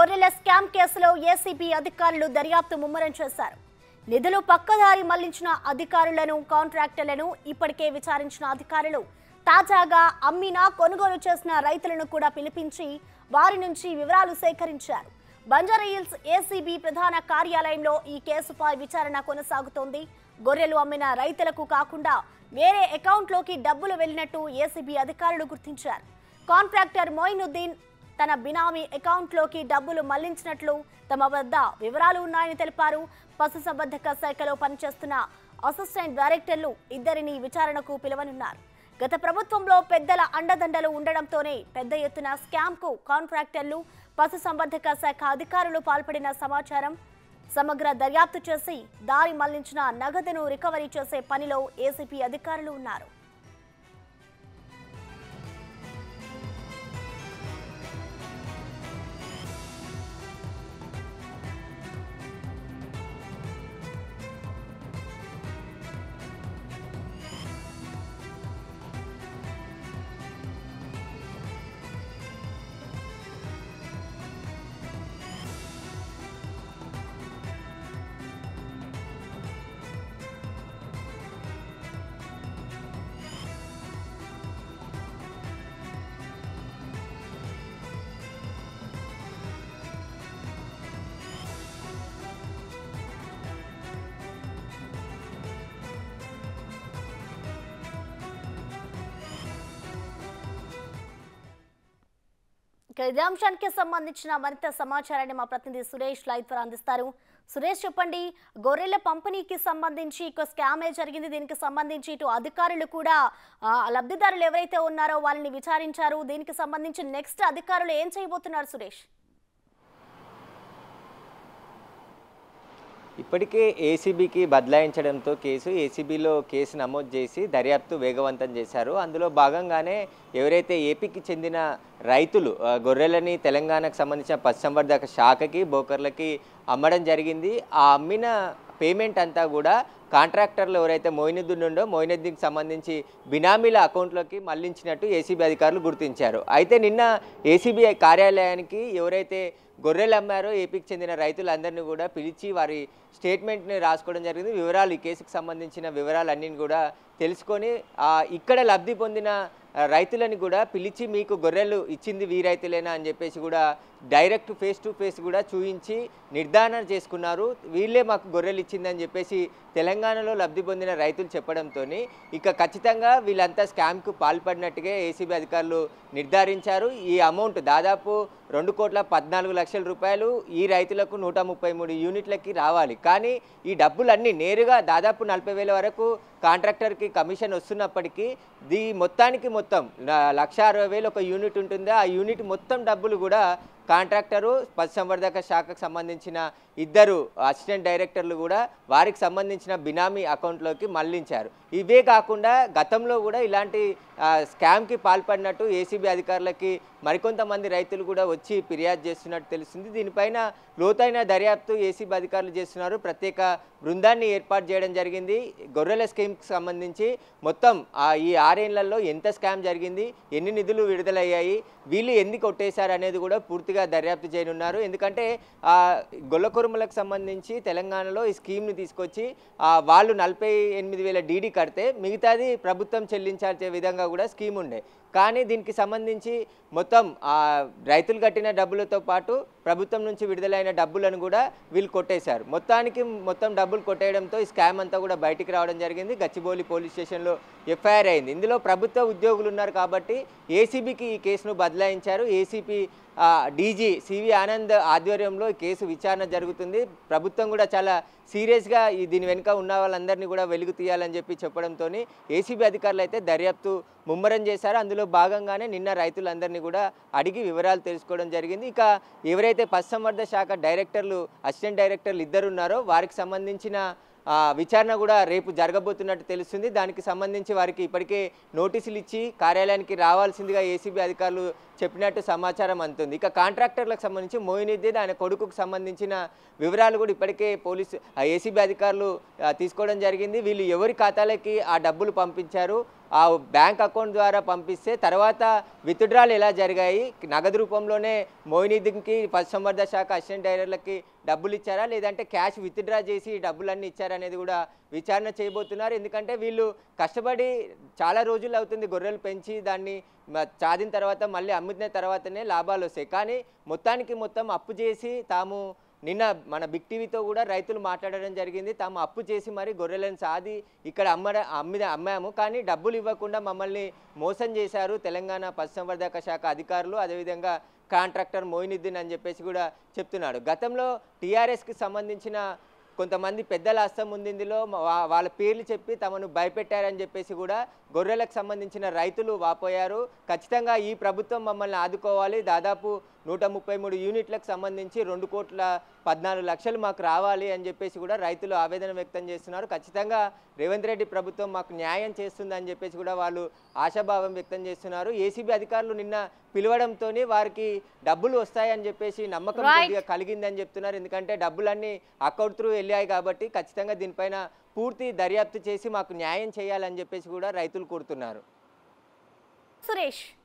గొర్రెల స్కామ్ కేసులో ఏసీబీ అధికారులు దర్యాప్తు ముమ్మరం చేశారు నిధులు పక్కదారి మళ్లించిన అధికారులను కాంట్రాక్టర్లను ఇప్పటికే విచారించిన అధికారులు తాజాగా అమ్మిన కొనుగోలు చేసిన రైతులను కూడా పిలిపించి వారి నుంచి వివరాలు సేకరించారు బంజారాహిల్స్ ఏసీబీ ప్రధాన కార్యాలయంలో ఈ కేసుపై విచారణ కొనసాగుతోంది గొర్రెలు అమ్మిన రైతులకు కాకుండా వేరే అకౌంట్లోకి డబ్బులు వెళ్లినట్టు ఏసీబీ అధికారులు గుర్తించారు కాంట్రాక్టర్ మొయినుద్దీన్ తన బినామీ అకౌంట్లోకి డబ్బులు మళ్లించినట్లు తమ వద్ద వివరాలు ఉన్నాయని తెలిపారు పశుసంవర్ధక శాఖలో పనిచేస్తున్న అసిస్టెంట్ డైరెక్టర్లు ఇద్దరిని విచారణకు పిలవనున్నారు గత ప్రభుత్వంలో పెద్దల అండదండలు ఉండడంతోనే పెద్ద ఎత్తున స్కామ్కు కాంట్రాక్టర్లు పశుసంవర్ధక శాఖ అధికారులు పాల్పడిన సమాచారం సమగ్ర దర్యాప్తు చేసి దారి మళ్లించిన నగదును రికవరీ చేసే పనిలో ఏసీపీ అధికారులు ఉన్నారు ఇక ఇదే అంశానికి సంబంధించిన మరింత సమాచారాన్ని మా ప్రతినిధి సురేష్ లైవ్ ద్వారా అందిస్తారు సురేష్ చెప్పండి గొర్రెల పంపిణీకి సంబంధించి ఇక స్కామే జరిగింది దీనికి సంబంధించి ఇటు అధికారులు కూడా ఆ, లబ్ధిదారులు ఎవరైతే ఉన్నారో వాళ్ళని విచారించారు దీనికి సంబంధించి నెక్స్ట్ అధికారులు ఏం చేయబోతున్నారు సురేష్ ఇప్పటికే ఏసీబీకి బదలాయించడంతో కేసు ఏసీబీలో కేసు నమోదు చేసి దర్యాప్తు వేగవంతం చేశారు అందులో భాగంగానే ఎవరైతే ఏపీకి చెందిన రైతులు ఆ, గొర్రెలని తెలంగాణకు సంబంధించిన పశుసంవర్ధక శాఖకి బోకర్లకి అమ్మడం జరిగింది ఆ అమ్మిన పేమెంట్ అంతా కూడా కాంట్రాక్టర్లు ఎవరైతే మోయినుద్దీన్ ఉండో మోయినుద్దీన్కి సంబంధించి బినామీల అకౌంట్లోకి మళ్లించినట్టు ఏసీబీ అధికారులు గుర్తించారు అయితే నిన్న ఏసీబీ కార్యాలయానికి ఎవరైతే గొర్రెలు అమ్మారో ఏపీకి చెందిన రైతులందరినీ కూడా పిలిచి వారి స్టేట్మెంట్ని రాసుకోవడం జరిగింది వివరాలు ఈ కేసుకు సంబంధించిన వివరాలన్నీ కూడా తెలుసుకొని ఆ, ఇక్కడ లబ్ధి పొందిన ఆ, రైతులని కూడా పిలిచి మీకు గొర్రెలు ఇచ్చింది వీ రైతులేనా అని చెప్పేసి కూడా డైరెక్ట్ ఫేస్ టు ఫేస్ కూడా చూయించి నిర్ధారణ చేసుకున్నారు వీళ్ళే మాకు గొర్రెలు ఇచ్చిందని చెప్పేసి తెలంగాణలో లబ్ధి పొందిన రైతులు చెప్పడంతో ఇక ఖచ్చితంగా వీళ్ళంతా స్కామ్కు పాల్పడినట్టుగా ఏసీబీ అధికారులు నిర్ధారించారు ఈ అమౌంట్ దాదాపు రెండు కోట్ల పద్నాలుగు లక్షల రూపాయలు ఈ రైతులకు నూట ముప్పై మూడు యూనిట్లకి రావాలి కానీ ఈ డబ్బులన్నీ నేరుగా దాదాపు నలభై వేల వరకు కాంట్రాక్టర్కి కమిషన్ వస్తున్నప్పటికీ దీ మొత్తానికి మొత్తం ల- లక్ష అరవై వేలు ఒక యూనిట్ ఉంటుంది ఆ యూనిట్ మొత్తం డబ్బులు కూడా కాంట్రాక్టరు పశుసంవర్ధక శాఖకు సంబంధించిన ఇద్దరు అసిస్టెంట్ డైరెక్టర్లు కూడా వారికి సంబంధించిన బినామీ అకౌంట్లోకి మళ్లించారు ఇవే కాకుండా గతంలో కూడా ఇలాంటి ఆ, స్కామ్కి పాల్పడినట్టు ఏసీబీ అధికారులకి మరికొంతమంది రైతులు కూడా వచ్చి ఫిర్యాదు చేస్తున్నట్టు తెలుస్తుంది దీనిపైన లోతైన దర్యాప్తు ఏసీబీ అధికారులు చేస్తున్నారు ప్రత్యేక బృందాన్ని ఏర్పాటు చేయడం జరిగింది గొర్రెల స్కీమ్కి సంబంధించి మొత్తం ఆ, ఈ ఆరేళ్లలో ఎంత స్కామ్ జరిగింది ఎన్ని నిధులు విడుదలయ్యాయి వీళ్ళు ఎందుకు కొట్టేశారు అనేది కూడా పూర్తిగా దర్యాప్తు చేయనున్నారు ఎందుకంటే ఆ, గొల్లకొరుములకు సంబంధించి తెలంగాణలో ఈ స్కీమ్ని తీసుకొచ్చి ఆ, వాళ్ళు నలభై ఎనిమిది వేల డీడీ కడితే మిగతాది ప్రభుత్వం చెల్లించాల్సే విధంగా కూడా స్కీమ్ ఉండే కానీ దీనికి సంబంధించి మొత్తం ఆ, రైతులు కట్టిన డబ్బులతో పాటు ప్రభుత్వం నుంచి విడుదలైన డబ్బులను కూడా వీళ్ళు కొట్టేశారు మొత్తానికి మొత్తం డబ్బులు కొట్టేయడంతో ఈ స్కామ్ అంతా కూడా బయటికి రావడం జరిగింది గచ్చిబౌలి పోలీస్ స్టేషన్లో ఎఫ్ఐఆర్ అయింది ఇందులో ప్రభుత్వ ఉద్యోగులు ఉన్నారు కాబట్టి ఏసీబీకి ఈ కేసును బదలాయించారు ఏసీపీ డీజీ సివి ఆనంద్ ఆధ్వర్యంలో ఈ కేసు విచారణ జరుగుతుంది ప్రభుత్వం కూడా చాలా సీరియస్గా ఈ దీని వెనుక ఉన్న వాళ్ళందరినీ కూడా వెలుగు తీయాలని చెప్పి చెప్పడంతో ఏసీబీ అధికారులు అయితే దర్యాప్తు ముమ్మరం చేశారు అందులో భాగంగానే నిన్న రైతులందరినీ కూడా అడిగి వివరాలు తెలుసుకోవడం జరిగింది ఇక ఎవరైతే పశుసంవర్ధ శాఖ డైరెక్టర్లు అసిస్టెంట్ డైరెక్టర్లు ఇద్దరు ఉన్నారో వారికి సంబంధించిన ఆ, విచారణ కూడా రేపు జరగబోతున్నట్టు తెలుస్తుంది దానికి సంబంధించి వారికి ఇప్పటికే నోటీసులు ఇచ్చి కార్యాలయానికి రావాల్సిందిగా ఏసీబీ అధికారులు చెప్పినట్టు సమాచారం అందుతుంది ఇక కాంట్రాక్టర్లకు సంబంధించి మోయినుద్దీన్ ఆయన కొడుకుకు సంబంధించిన వివరాలు కూడా ఇప్పటికే పోలీసు ఏసీబీ అధికారులు ఆ, తీసుకోవడం జరిగింది వీళ్ళు ఎవరి ఖాతాలకి ఆ డబ్బులు పంపించారు ఆ బ్యాంక్ అకౌంట్ ద్వారా పంపిస్తే తర్వాత విత్డ్రాలు ఎలా జరిగాయి నగదు రూపంలోనే మోయినుద్దీన్కి పశుసంవర్ధ శాఖ అసిస్టెంట్ డైరెక్టర్లకి డబ్బులు ఇచ్చారా లేదంటే క్యాష్ విత్డ్రా చేసి ఈ డబ్బులన్నీ ఇచ్చారనేది కూడా విచారణ చేయబోతున్నారు ఎందుకంటే వీళ్ళు కష్టపడి చాలా రోజులు అవుతుంది గొర్రెలు పెంచి దాన్ని మ- చాదిన తర్వాత మళ్ళీ అమ్మిన తర్వాతనే లాభాలు వస్తాయి కానీ మొత్తానికి మొత్తం అప్పు చేసి తాము నిన్న మన బిగ్ టీవీతో కూడా రైతులు మాట్లాడడం జరిగింది తాము అప్పు చేసి మరి గొర్రెలను సాది ఇక్కడ అమ్మడ అమ్మిద అమ్మాము కానీ డబ్బులు ఇవ్వకుండా మమ్మల్ని మోసం చేశారు తెలంగాణ పశుసంవర్ధక శాఖ అధికారులు అదేవిధంగా కాంట్రాక్టర్ మోయినుద్దీన్ అని చెప్పేసి కూడా చెప్తున్నాడు గతంలో టీఆర్ఎస్కి సంబంధించిన కొంతమంది పెద్దల హస్తం ఉంది ఇందులో మా- వా- వాళ్ళ పేర్లు చెప్పి తమను భయపెట్టారని చెప్పేసి కూడా గొర్రెలకు సంబంధించిన రైతులు వాపోయారు ఖచ్చితంగా ఈ ప్రభుత్వం మమ్మల్ని ఆదుకోవాలి దాదాపు నూట ముప్పై మూడు యూనిట్లకు సంబంధించి రెండు కోట్ల పద్నాలుగు లక్షలు మాకు రావాలి అని చెప్పేసి కూడా రైతులు ఆవేదన వ్యక్తం చేస్తున్నారు ఖచ్చితంగా రేవంత్ రెడ్డి ప్రభుత్వం మాకు న్యాయం చేస్తుందని చెప్పేసి కూడా వాళ్ళు ఆశాభావం వ్యక్తం చేస్తున్నారు ఏసీబీ అధికారులు నిన్న పిలవడంతో వారికి డబ్బులు వస్తాయని చెప్పేసి నమ్మకం Right. కొద్దిగా కలిగిందని చెప్తున్నారు ఎందుకంటే డబ్బులన్నీ అకౌంట్ త్రూ వెళ్ళాయి కాబట్టి ఖచ్చితంగా దీనిపైన పూర్తి దర్యాప్తు చేసి మాకు న్యాయం చేయాలని చెప్పేసి కూడా రైతులు కోరుతున్నారు సురేష్